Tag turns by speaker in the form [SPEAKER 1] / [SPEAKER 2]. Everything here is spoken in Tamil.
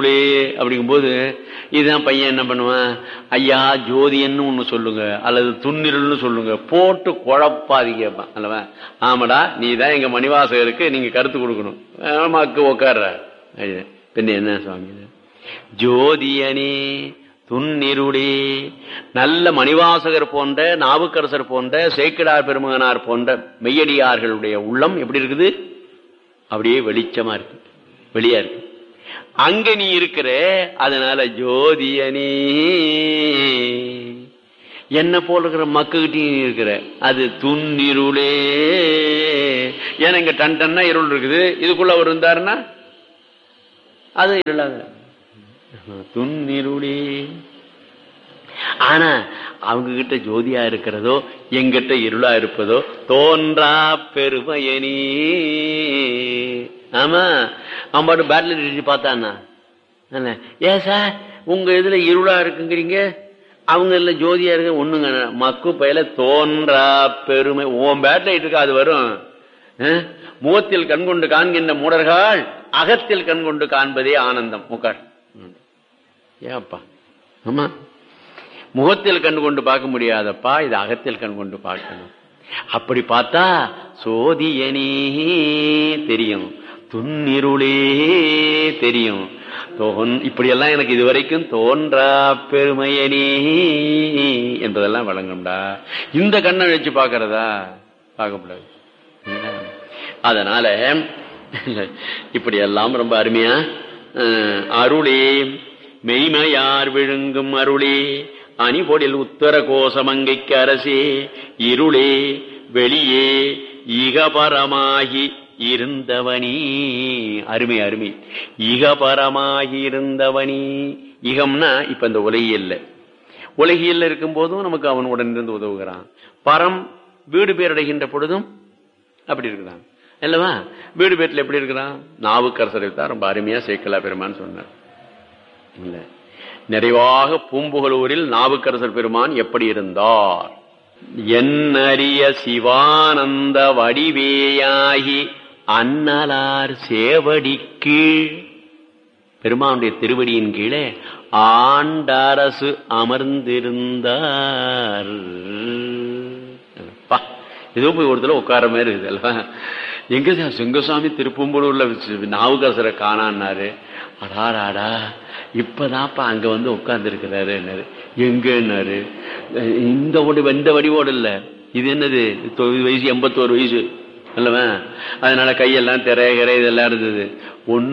[SPEAKER 1] துன்னிருளே அப்படிங்கும்போது இதுதான் பையன் என்ன பண்ணுவான் ஐயா ஜோதியன்னு ஒண்ணு சொல்லுங்க அல்லது துன்னிருள்னு சொல்லுங்க போட்டு குழப்பாதி கேட்பான் அல்லவா ஆமாடா நீ தான் எங்க மணிவாசகருக்கு நீங்க கருத்து கொடுக்கணும் ஆமாக்கு உட்கார்ற பின்ன என்ன சுவாமி இது? ஜோதியனே துன்னிருளே நல்ல மணிவாசகர் போன்ற நாவுக்கரசர் போன்ற சேக்கிடார் பெருமகனார் போன்ற மெய்யடியார்களுடைய உள்ளம் எப்படி இருக்குது அப்படியே வெளிச்சமா இருக்கு வெளியா இருக்கு அங்க நீ இருக்கிற அதனால ஜோதியனே என்ன போல இருக்கிற மக்கள்கிட்டயும் நீ இருக்கிற அது துன்னிருளே ஏன்னா இங்க டன் டன்னா இருள் இருக்குது இதுக்குள்ள அவர் இருந்தாருன்னா அது இருளாக துன்னிருளே ஆனா அவங்க கிட்ட ஜோதியா இருக்கிறதோ எங்கிட்ட இருளா இருப்பதோ தோன்றா பெருமையனி ஆமா அவன் பாட்டு பேட்டில் அடிச்சு பார்த்தானா என்ன, ஏன் சார் உங்க இதுல இருளா இருக்குங்கிறீங்க அவங்க இதுல ஜோதியா இருக்கு ஒண்ணுங்க மக்கு பயில தோன்றா பெருமை உன் பேட்டில் இருக்கு அது வரும் அஹ், முகத்தில் கண்கொண்டு காண்கின்ற மூடர்கள் அகத்தில் கண்கொண்டு காண்பதே ஆனந்தம் முக்கார் ஏப்பா ஆமா முகத்தில் கண்டு கொண்டு பார்க்க முடியாதப்பா இது அகத்தில் கண் கொண்டு பார்க்கணும் அப்படி பார்த்தா சோதியனே தெரியும் துன்னிருளே தெரியும் தோன் இப்படியெல்லாம் எனக்கு இதுவரைக்கும் தோன்றா பெருமையனே என்பதெல்லாம் வழங்கும்டா இந்த கண்ணை வச்சு பார்க்கறதா பார்க்கக்கூடாது அதனால இப்படி எல்லாம் ரொம்ப அருமையா அஹ், அருளே மெய்மையார் விழுங்கும் அருளே அணிபொடில் உத்தர கோசமங்கைக்கு அரசே இருளே வெளியே இகபரமாகி இருந்தவனி அருமை அருமை இகபரமாகி இருந்தவனி இகம்னா இப்ப இந்த உலகியல்ல உலகியல்ல இருக்கும் போதும் நமக்கு அவன் உடனிருந்து உதவுகிறான் பரம் வீடு பேரடைகின்ற பொழுதும் அப்படி இருக்கிறான் அல்லவா வீடு பேட்டில் எப்படி இருக்கிறான் நாவுக்கரசரை தான் ரொம்ப அருமையா சேக்கலா பெருமான்னு சொன்னார் இல்ல நிறைவாக பூம்புகலூரில் நாவுக்கரசர் பெருமான் எப்படி இருந்தார் என்னறிய சிவானந்த வடிவேயாகி அன்னலார் சேவடிக்கு பெருமானுடைய திருவடியின் கீழே ஆண்டரசு அமர்ந்திருந்தார் பா, ஏதோ போய் ஒருத்தர உட்கார மாதிரி இருக்குது அல்லவா எங்க சார் சிங்கசாமி திருப்பம்பூரூர்ல வச்சு நாவுக்கரசரை காணான்னாரு அடாடாடா இப்பதான்ப்பா அங்க வந்து உட்கார்ந்து இருக்கிறாரு எங்கன்னாரு இந்த வடி இந்த வடிவோடு இல்ல இது என்னது தொண்ணூறு வயசு எண்பத்தோரு வயசு அல்லவா அதனால கையெல்லாம் திரை கிரை இதெல்லாம் இருந்தது ஒண்ணு